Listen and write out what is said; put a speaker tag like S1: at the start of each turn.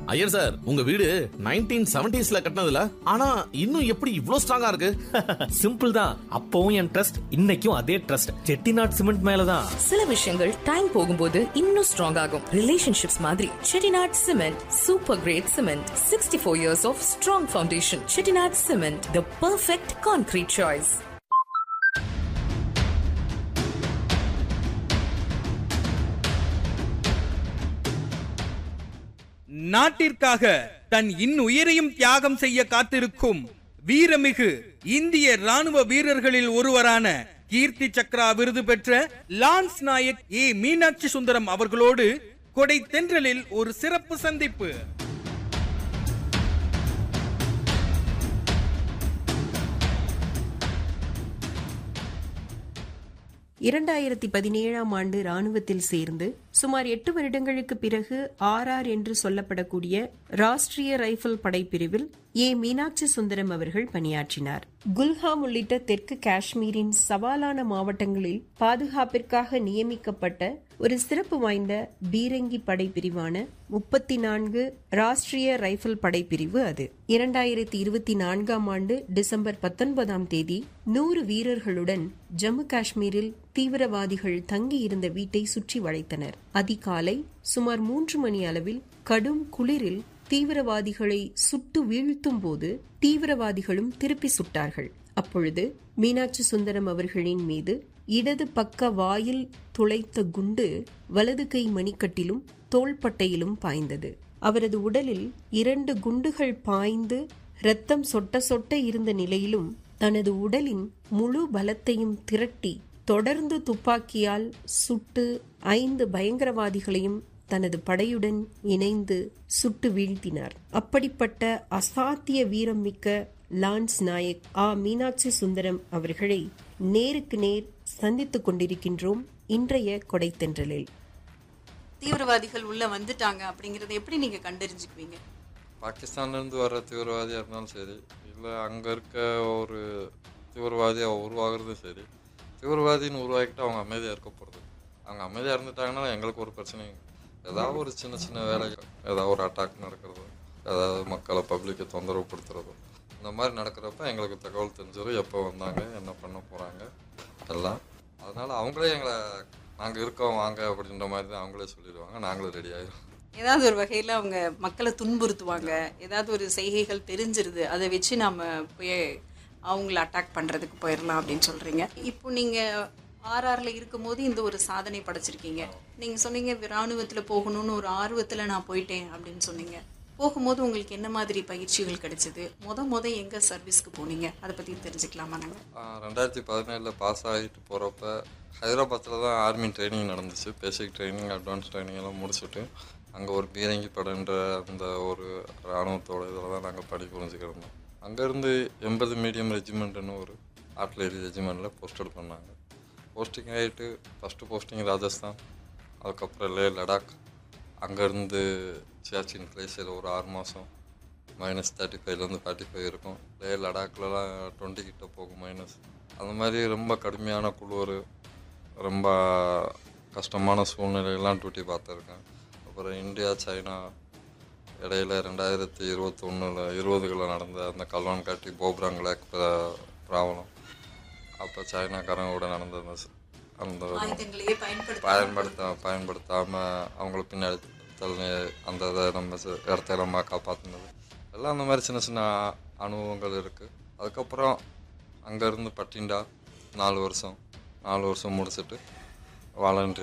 S1: Iyer sir உங்க வீடு nineteen செவன்டிஸ்ல கட்டினதுல ஆனா இன்னும் எப்படி இவ்ளோ ஸ்ட்ராங்கா இருக்கு
S2: சிம்பிள் தான் அப்பவும் என் ட்ரஸ்ட் இன்னைக்கும் அதே ட்ரஸ்ட் செட்டிநாட் சிமெண்ட் மேலதான்
S3: சில விஷயங்கள் டைம் போகும்போது இன்னும் ஸ்ட்ராங் ஆகும் ரிலேஷன்ஷிப்ஸ் மாதிரி Chettinad cement super great cement sixty four years of strong foundation Chettinad cement the perfect concrete choice
S4: நாட்டிற்காக தன் இன்னுயிரையும் தியாகம் செய்ய காத்திருக்கும் வீரமிகு இந்திய ராணுவ வீரர்களில் ஒருவரான கீர்த்தி சக்ரா விருது பெற்ற லான்ஸ் நாயக் ஏ மீனாட்சி சுந்தரம் அவர்களோடு கொடை தென்றலில் ஒரு சிறப்பு சந்திப்பு
S5: இரண்டாயிரத்தி பதினேழாம் ஆண்டு ராணுவத்தில் சேர்ந்து சுமார் எட்டு வருடங்களுக்கு பிறகு ஆர்ஆர் என்று சொல்லப்படக்கூடிய ராஷ்டிரிய ரைபிள் படைப்பிரிவில் ஏ மீனாட்சி சுந்தரம் அவர்கள் பணியாற்றினார் குல்ஹாம் உள்ளிட்ட தெற்கு காஷ்மீரின் சவாலான மாவட்டங்களில் பாதுகாப்பிற்காக நியமிக்கப்பட்ட ஒரு சிறப்பு வாய்ந்த பீரங்கி படைப்பிரிவான முப்பத்தி நான்கு ராஷ்டிரிய ரைபிள் படைப்பிரிவு அது இரண்டாயிரத்தி இருபத்தி நான்காம் ஆண்டு டிசம்பர் பத்தொன்பதாம் தேதி நூறு வீரர்களுடன் ஜம்மு காஷ்மீரில் தீவிரவாதிகள் தங்கியிருந்த வீட்டை சுற்றி வளைத்தனர் அதிகாலை சுமார் மூன்று மணி அளவில் கடும் குளிரில் தீவிரவாதிகளை சுட்டு வீழ்த்தும் போது தீவிரவாதிகளும் திருப்பி சுட்டார்கள் அப்பொழுது மீனாட்சி சுந்தரம் அவர்களின் மீது இடது பக்க வாயில் துளைத்த குண்டு வலது கை மணிக்கட்டிலும் தோள்பட்டையிலும் பாய்ந்தது அவரது உடலில் இரண்டு குண்டுகள் பாய்ந்து இரத்தம் சொட்ட சொட்ட இருந்த நிலையிலும் தனது உடலின் முழு பலத்தையும் திரட்டி தொடர்ந்து துப்பாக்கியால் சுட்டு ஐந்து பயங்கரவாதிகளையும் தனது படையுடன் இணைந்து சுட்டு வீழ்த்தினார் அப்படிப்பட்ட அசாத்திய வீரம் மிக்க லான்ஸ் நாயக் ஆ மீனாட்சி சுந்தரம் அவர்களை நேருக்கு நேர் சந்தித்துக் கொண்டிருக்கின்றோம் இன்றைய கொடைத்தென்றலில்
S6: தீவிரவாதிகள் உள்ள வந்துட்டாங்க அப்படிங்கறத எப்படி நீங்க கண்டறிஞ்சுக்குவீங்க
S7: பாகிஸ்தான்லேருந்து வர தீவிரவாதியாக இருந்தாலும் சரி இல்லை அங்கே இருக்க ஒரு தீவிரவாதியாக உருவாகிறதும் சரி தீவிரவாதின்னு உருவாக்கிட்டு அவங்க அமைதியாக இருக்க போகிறது அவங்க அமைதியாக இருந்துட்டாங்கன்னா எங்களுக்கு ஒரு பிரச்சனையும் ஏதாவது ஒரு சின்ன சின்ன வேலைகள் ஏதாவது ஒரு அட்டாக் நடக்கிறதோ ஏதாவது மக்களை பப்ளிக்கை தொந்தரவு படுத்துறதோ இந்த மாதிரி நடக்கிறப்ப எங்களுக்கு தகவல் தெரிஞ்சிடும் எப்போ வந்தாங்க என்ன பண்ண போகிறாங்க எல்லாம் அதனால் அவங்களே எங்களை நாங்கள் இருக்கோம் வாங்க அப்படின்ற மாதிரி தான் அவங்களே சொல்லிடுவாங்க நாங்களும் ரெடி ஆயிடும்
S6: ஏதாவது ஒரு வகையில அவங்க மக்களை துன்புறுத்துவாங்க ஏதாவது ஒரு செய்கைகள் தெரிஞ்சிருது அதை வச்சு நாம போய் அவங்கள அட்டாக் பண்றதுக்கு போயிடலாம் அப்படின்னு சொல்றீங்க இப்போ நீங்க ஆர்ஆர்ல இருக்கும்போது இந்த ஒரு சாதனை படைச்சிருக்கீங்க நீங்க சொன்னீங்க ராணுவத்துல போகணும்னு ஒரு ஆர்வத்துல நான் போயிட்டேன் அப்படின்னு சொன்னீங்க போகும்போது உங்களுக்கு என்ன மாதிரி பயிற்சிகள் கிடைச்சது முத முத எங்க சர்வீஸ்க்கு போனீங்க அதை பத்தி தெரிஞ்சுக்கலாமா நாங்க
S7: ஆஹ் ரெண்டாயிரத்தி பதினேழில் பாஸ் ஆகிட்டு போகிறப்ப ஹைதராபாத்தில் தான் ஆர்மி ட்ரைனிங் நடந்துச்சு பேசிக் ட்ரைனிங் அட்வான்ஸ் ட்ரைனிங் எல்லாம் முடிச்சுட்டு அங்கே ஒரு பீரங்கி படைன்ற அந்த ஒரு இராணுவத்தோட இதில் தான் நாங்கள் படி புரிஞ்சுக்கிருந்தோம் அங்கேருந்து எண்பது மீடியம் ரெஜிமெண்ட்னு ஒரு ஆர்ட்லரி ரெஜிமெண்ட்டில் போஸ்டட் பண்ணாங்க போஸ்டிங் ஆகிட்டு ஃபஸ்ட்டு போஸ்டிங் ராஜஸ்தான் அதுக்கப்புறம் லே லடாக் அங்கேருந்து சியாச்சின் கிளேசியர் ஒரு ஆறு மாதம் மைனஸ் தேர்ட்டி ஃபைவ்லேருந்து ஃபார்ட்டி ஃபைவ் இருக்கும் லே லடாக்லலாம் டுவெண்ட்டி கிட்ட போகும் மைனஸ் அந்த மாதிரி ரொம்ப கடுமையான குளிர் ரொம்ப கஷ்டமான சூழ்நிலையெல்லாம் டியூட்டி பார்த்துருக்கேன் அப்புறம் இந்தியா சைனா இடையில ரெண்டாயிரத்தி இருபத்தொன்னில் இருபதுகளில் நடந்த அந்த கல்வான் காட்டி போப்ராங்லாக் ப்ராப்ளம் அப்போ சைனாக்காரங்க கூட நடந்த அந்த ச- அந்த
S6: ஆயுதங்களையே பயன்படுத்த
S7: பயன்படுத்த பயன்படுத்தாமல் அவங்கள பின்னாடி தள்ளி அந்த இதை நம்ம ச- இடத்த நம்ம காப்பாற்றினது எல்லாம் அந்த மாதிரி சின்ன சின்ன அனுபவங்கள் இருக்குது அதுக்கப்புறம் அங்கேருந்து பட்டிண்டா நாலு வருஷம் நாலு வருஷம் முடிச்சுட்டு வாலண்டரி